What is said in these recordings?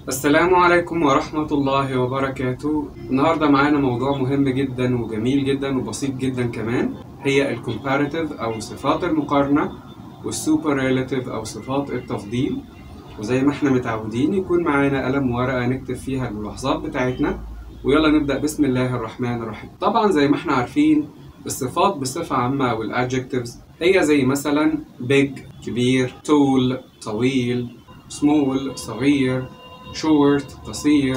السلام عليكم ورحمة الله وبركاته النهاردة معانا موضوع مهم جدا وجميل جدا وبسيط جدا كمان هي الكومباريتيف أو صفات المقارنة والسوبرلاتيف أو صفات التفضيل وزي ما احنا متعودين يكون معانا قلم وورقة نكتب فيها الملاحظات بتاعتنا ويلا نبدأ بسم الله الرحمن الرحيم طبعا زي ما احنا عارفين الصفات بصفة عامة والادجectives هي زي مثلا big كبير tall طويل small صغير short قصير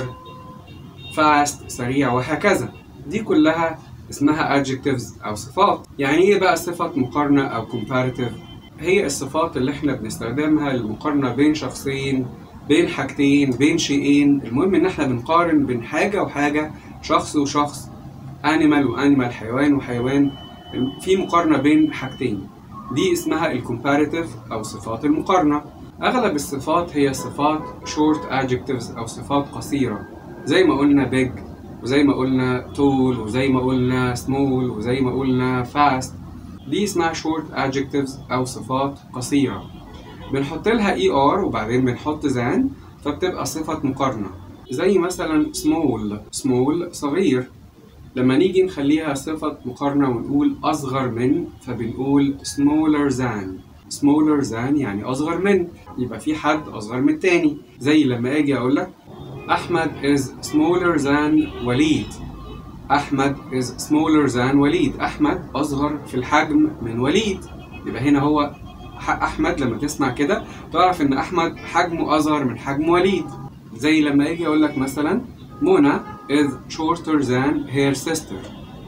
fast سريع وهكذا دي كلها اسمها adjectives أو صفات يعني إيه بقى صفة مقارنة أو comparative هي الصفات اللي احنا بنستخدمها للمقارنة بين شخصين بين حاجتين بين شيئين المهم ان احنا بنقارن بين حاجة وحاجة شخص وشخص animal وانيمال حيوان وحيوان في مقارنة بين حاجتين دي اسمها الكومباريتيف أو صفات المقارنة أغلب الصفات هي صفات short adjectives أو صفات قصيرة زي ما قلنا big وزي ما قلنا tall وزي ما قلنا small وزي ما قلنا fast دي اسمها short adjectives أو صفات قصيرة بنحط لها er وبعدين بنحط than فبتبقى صفة مقارنة زي مثلا small small صغير لما نيجي نخليها صفة مقارنة ونقول أصغر من فبنقول smaller than smaller than يعني أصغر من يبقى في حد أصغر من التاني زي لما أجي أقول لك أحمد is smaller than وليد أحمد is smaller than وليد أحمد أصغر في الحجم من وليد يبقى هنا هو أحمد لما تسمع كده تعرف إن أحمد حجمه أصغر من حجم وليد زي لما أجي أقول لك مثلا منى is shorter than her sister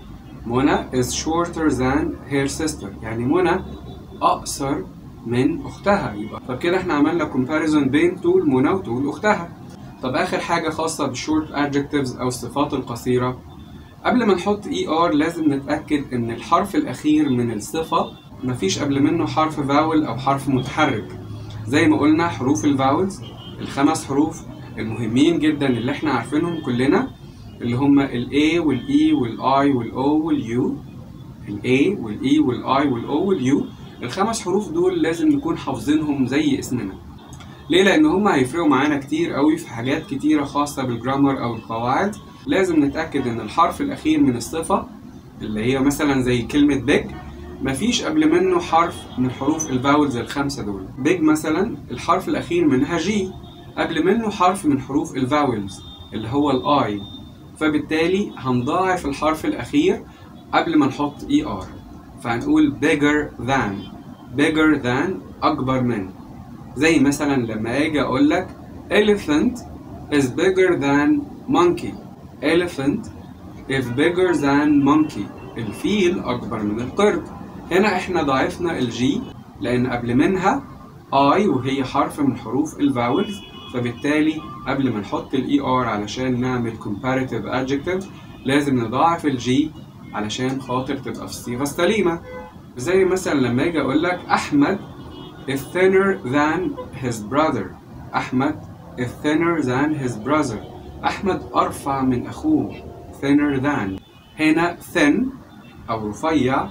منى is shorter than her sister يعني منى أقصر من أختها يبقى طب كده احنا عملنا comparison بين طول منى وطول أختها طب آخر حاجة خاصة بالشورت adjectives أو الصفات القصيرة قبل ما نحط ER لازم نتأكد إن الحرف الأخير من الصفة مفيش قبل منه حرف فاول أو حرف متحرك زي ما قلنا حروف الفاولز الخمس حروف المهمين جدا اللي احنا عارفينهم كلنا اللي هما ال A وال E وال I وال O وال U ال A وال E وال I وال O وال U الخمس حروف دول لازم نكون حافظينهم زي اسمنا ليه لان هما هيفرقوا معانا كتير قوي في حاجات كتيره خاصه بالجرامر او القواعد لازم نتاكد ان الحرف الاخير من الصفه اللي هي مثلا زي كلمه بيج مفيش قبل منه حرف من حروف الفاولز الخمسه دول بيج مثلا الحرف الاخير منها جي قبل منه حرف من حروف الفاولز اللي هو الاي فبالتالي هنضاعف الحرف الأخير قبل ما نحط اي ار فهنقول bigger than bigger than أكبر من زي مثلا لما أجي أقول لك elephant is bigger than monkey elephant is bigger than monkey الفيل أكبر من القرد هنا إحنا ضاعفنا الجي لأن قبل منها I وهي حرف من حروف الفاولز فبالتالي قبل ما نحط الاي ار علشان نعمل comparative adjective لازم نضاعف الجي علشان خاطر تبقى في الصيغه السليمه زي مثلا لما اجي اقول لك احمد is thinner than his brother احمد is thinner than his brother احمد ارفع من اخوه thinner than هنا thin او رفيع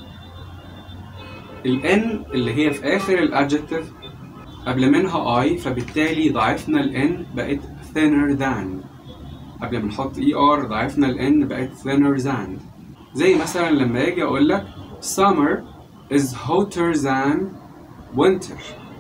الان اللي هي في اخر الادجكتيف قبل منها I فبالتالي ضاعفنا ال N بقت thinner than قبل ما نحط ER ضاعفنا ال N بقت thinner than زي مثلا لما أجي أقول لك summer is hotter than winter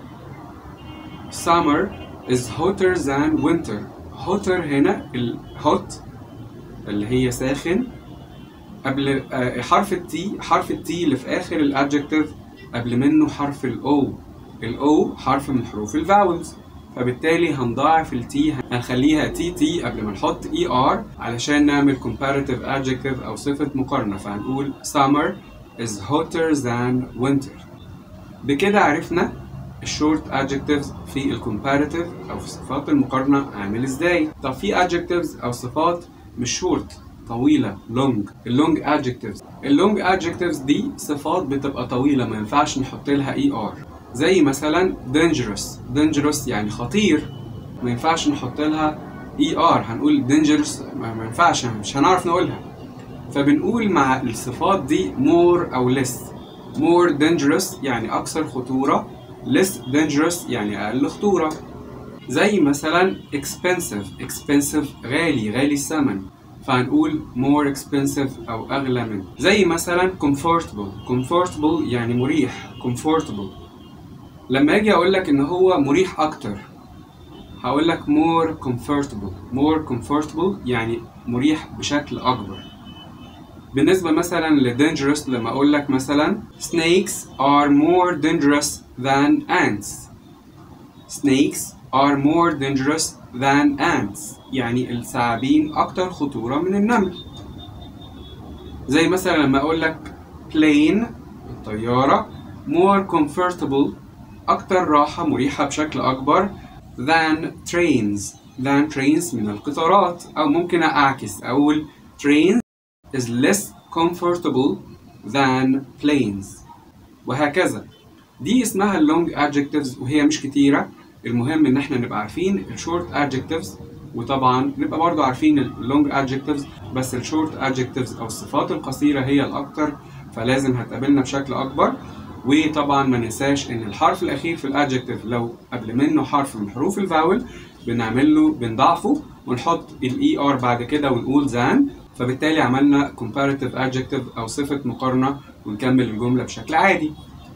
summer is hotter than winter hotter هنا ال hot اللي هي ساخن قبل حرف التي حرف التي اللي في آخر الادجكتيف قبل منه حرف الأو الاو حرف من حروف الفاولز فبالتالي هنضاعف التي هنخليها تي تي قبل ما نحط اي ار علشان نعمل comparative adjective او صفة مقارنة فهنقول summer is hotter than winter بكده عرفنا الشورت adjectives في الكومباريتيف او في صفات المقارنة عامل ازاي طب في adjectives او صفات مش شورت طويلة long اللونج adjectives اللونج adjectives دي صفات بتبقى طويلة ما ينفعش نحط لها اي ار زي مثلا dangerous dangerous يعني خطير ما ينفعش نحط لها اي ار هنقول dangerous ما ينفعش مش هنعرف نقولها فبنقول مع الصفات دي more او less more dangerous يعني اكثر خطورة less dangerous يعني اقل خطورة زي مثلا expensive expensive غالي غالي الثمن فهنقول more expensive أو أغلى من زي مثلا comfortable comfortable يعني مريح comfortable لما أجي أقول لك إن هو مريح أكتر هقول لك more comfortable more comfortable يعني مريح بشكل أكبر بالنسبة مثلا ل dangerous لما أقول لك مثلا snakes are more dangerous than ants snakes are more dangerous than ants يعني الثعابين أكتر خطورة من النمل زي مثلا لما أقول لك plane الطيارة more comfortable أكتر راحة مريحة بشكل أكبر than trains than trains من القطارات أو ممكن أعكس أقول trains is less comfortable than planes وهكذا دي اسمها اللونج adjectives وهي مش كتيرة المهم ان احنا نبقى عارفين الشورت adjectives وطبعا نبقى برضو عارفين اللونج adjectives بس الشورت adjectives او الصفات القصيرة هي الاكتر فلازم هتقابلنا بشكل اكبر وطبعا ما ننساش ان الحرف الاخير في الادجكتيف لو قبل منه حرف من حروف الفاول بنعمل له بنضعفه ونحط الاي ار بعد كده ونقول زان فبالتالي عملنا comparative adjective او صفة مقارنة ونكمل الجملة بشكل عادي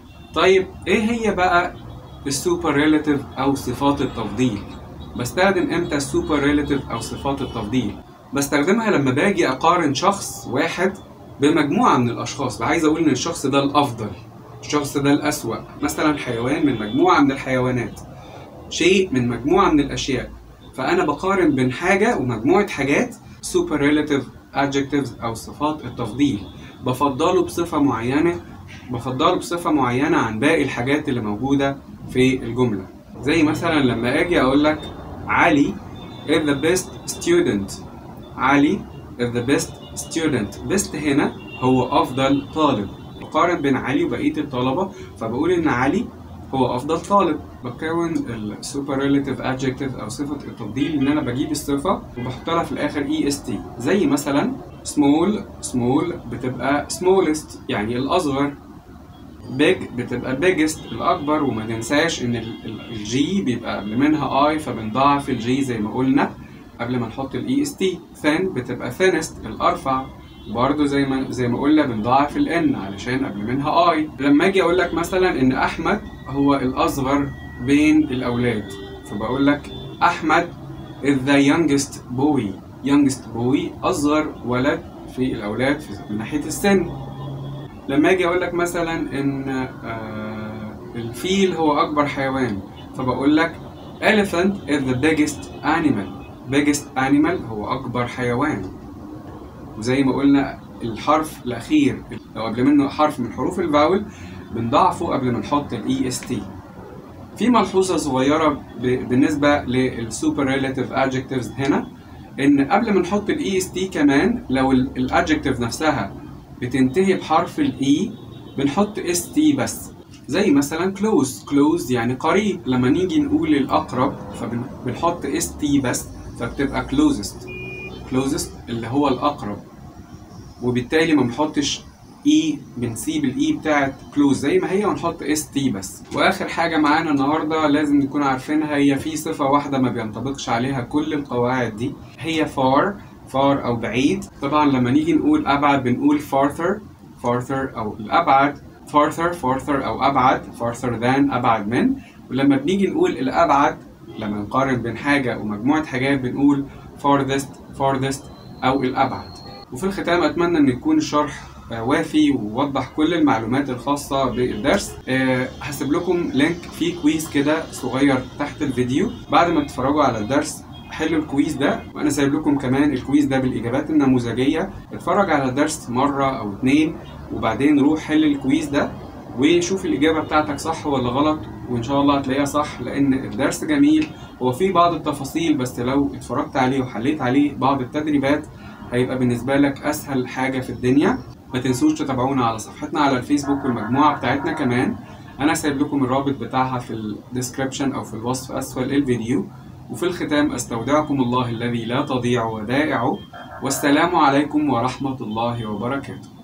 طيب ايه هي بقى السوبر ريلاتيف او صفات التفضيل بستخدم امتى السوبر ريلاتيف او صفات التفضيل بستخدمها لما باجي اقارن شخص واحد بمجموعة من الاشخاص عايز اقول ان الشخص ده الافضل الشخص ده الاسوأ مثلا حيوان من مجموعة من الحيوانات شيء من مجموعة من الاشياء فانا بقارن بين حاجة ومجموعة حاجات سوبر ريلاتيف adjectives او صفات التفضيل بفضله بصفة معينة بفضله بصفة معينة عن باقي الحاجات اللي موجودة في الجملة زي مثلا لما اجي اقول لك علي is the best student علي is the best student best هنا هو افضل طالب بقارن بين علي وبقية الطلبة فبقول ان علي هو افضل طالب بكون السوبرلاتيف ادجكتيف او صفه التفضيل ان انا بجيب الصفه وبحط لها في الاخر اي اس تي زي مثلا سمول سمول بتبقى smallest يعني الاصغر بيج بتبقى biggest الاكبر وما ننساش ان الجي بيبقى قبل منها اي فبنضاعف الجي زي ما قلنا قبل ما نحط الاي اس تي thin بتبقى thinnest الارفع برضه زي ما زي ما قلنا بنضاعف الان علشان قبل منها اي لما اجي اقول لك مثلا ان احمد هو الاصغر بين الاولاد فبقول لك احمد is the youngest boy youngest boy اصغر ولد في الاولاد في من ناحيه السن لما اجي اقول لك مثلا ان آه الفيل هو اكبر حيوان فبقول لك elephant is the biggest animal biggest animal هو اكبر حيوان وزي ما قلنا الحرف الاخير لو قبل منه حرف من حروف الفاول بنضعفه قبل ما نحط الاي اس تي في ملحوظه صغيره بالنسبه للسوبر ريلاتيف ادجكتيفز هنا ان قبل ما نحط الاي اس تي كمان لو الادجكتيف نفسها بتنتهي بحرف الاي بنحط اس تي بس زي مثلا close close يعني قريب لما نيجي نقول الاقرب فبنحط اس تي بس فبتبقى closest closest اللي هو الاقرب وبالتالي ما بنحطش اي بنسيب الاي بتاعت كلوز زي ما هي ونحط اس تي بس واخر حاجه معانا النهارده لازم نكون عارفينها هي في صفه واحده ما بينطبقش عليها كل القواعد دي هي far far او بعيد طبعا لما نيجي نقول ابعد بنقول farther farther او الابعد farther farther او ابعد farther than ابعد من ولما بنيجي نقول الابعد لما نقارن بين حاجه ومجموعه حاجات بنقول farthest farthest او الابعد وفي الختام اتمنى ان يكون الشرح وافي ووضح كل المعلومات الخاصة بالدرس أه هسيب لكم لينك فيه كويز كده صغير تحت الفيديو بعد ما تتفرجوا على الدرس حلوا الكويز ده وانا سايب لكم كمان الكويز ده بالاجابات النموذجيه اتفرج على الدرس مره او اتنين وبعدين روح حل الكويز ده وشوف الاجابه بتاعتك صح ولا غلط وان شاء الله هتلاقيها صح لان الدرس جميل هو فيه بعض التفاصيل بس لو اتفرجت عليه وحليت عليه بعض التدريبات هيبقى بالنسبه لك اسهل حاجه في الدنيا ما تنسوش تتابعونا على صفحتنا على الفيسبوك والمجموعه بتاعتنا كمان انا سايب لكم الرابط بتاعها في الديسكريبشن او في الوصف اسفل الفيديو وفي الختام استودعكم الله الذي لا تضيع ودائعه والسلام عليكم ورحمه الله وبركاته